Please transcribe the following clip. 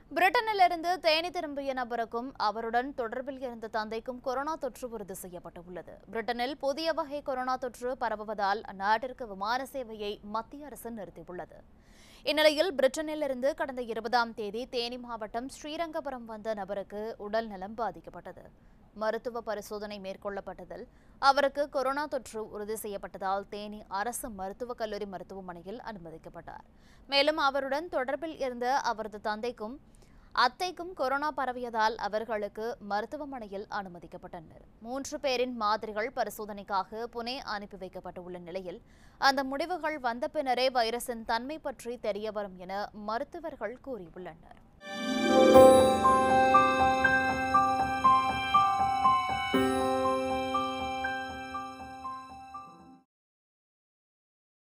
பிரிட்டனிலிருந்து தேனி திரும்பிய நபருக்கும் அவருடன் தொடர்பில் இருந்த தந்தைக்கும் கொரோனா தொற்று உறுதி செய்யப்பட்டுள்ளது பிரிட்டனில் புதிய வகை கொரோனா தொற்று பரவுவதால் அந்நாட்டிற்கு விமான சேவையை மத்திய அரசு நிறுத்தியுள்ளது இந்நிலையில் பிரிட்டனிலிருந்து கடந்த இருபதாம் தேதி தேனி மாவட்டம் ஸ்ரீரங்கபுரம் வந்த நபருக்கு உடல் நலம் பாதிக்கப்பட்டது மருத்துவ பரிசோதனை மேற்கொள்ளப்பட்டதில் அவருக்கு கொரோனா தொற்று உறுதி செய்யப்பட்டதால் தேனி அரசு மருத்துவக் கல்லூரி மருத்துவமனையில் அனுமதிக்கப்பட்டார் மேலும் அவருடன் தொடர்பில் இருந்த அவரது தந்தைக்கும் அத்தைக்கும் கொரோனா பரவியதால் அவர்களுக்கு மருத்துவமனையில் அனுமதிக்கப்பட்டனர் மூன்று பேரின் மாதிரிகள் பரிசோதனைக்காக புனே அனுப்பி வைக்கப்பட்டுள்ள நிலையில் அந்த முடிவுகள் வந்த பின்னரே வைரஸின் தன்மை பற்றி தெரியவரும் என மருத்துவர்கள் கூறியுள்ளனர்